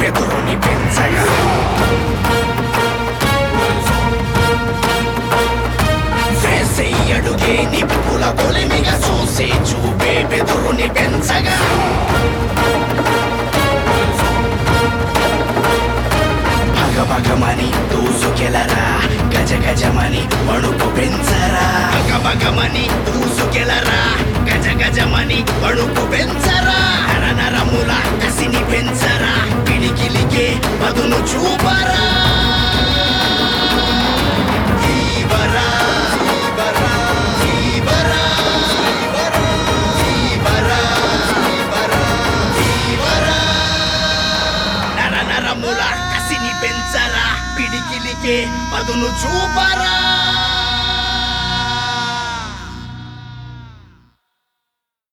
బెదురుని పెంచగా వేసే అడుగే నిప్పుల కొలిమిగా చూసే చూపే బెదురుని పెంచగా భగభగమని దూసుకెలరా గజ గజమని వణుకు పెంచరా భగభగమని దూసుకెలరా గజ గజమని వణుకు పెంచరా నర నరముల కసిని పెంచరా పిడికిలికే పదును చూపరా ఈవరా, ఈవరా, ఈవరా, ఈవరా, ఈవరా, ఈవరా. నర నరముల కసిని పెంచరా పిడికిలికే పదును చూపరా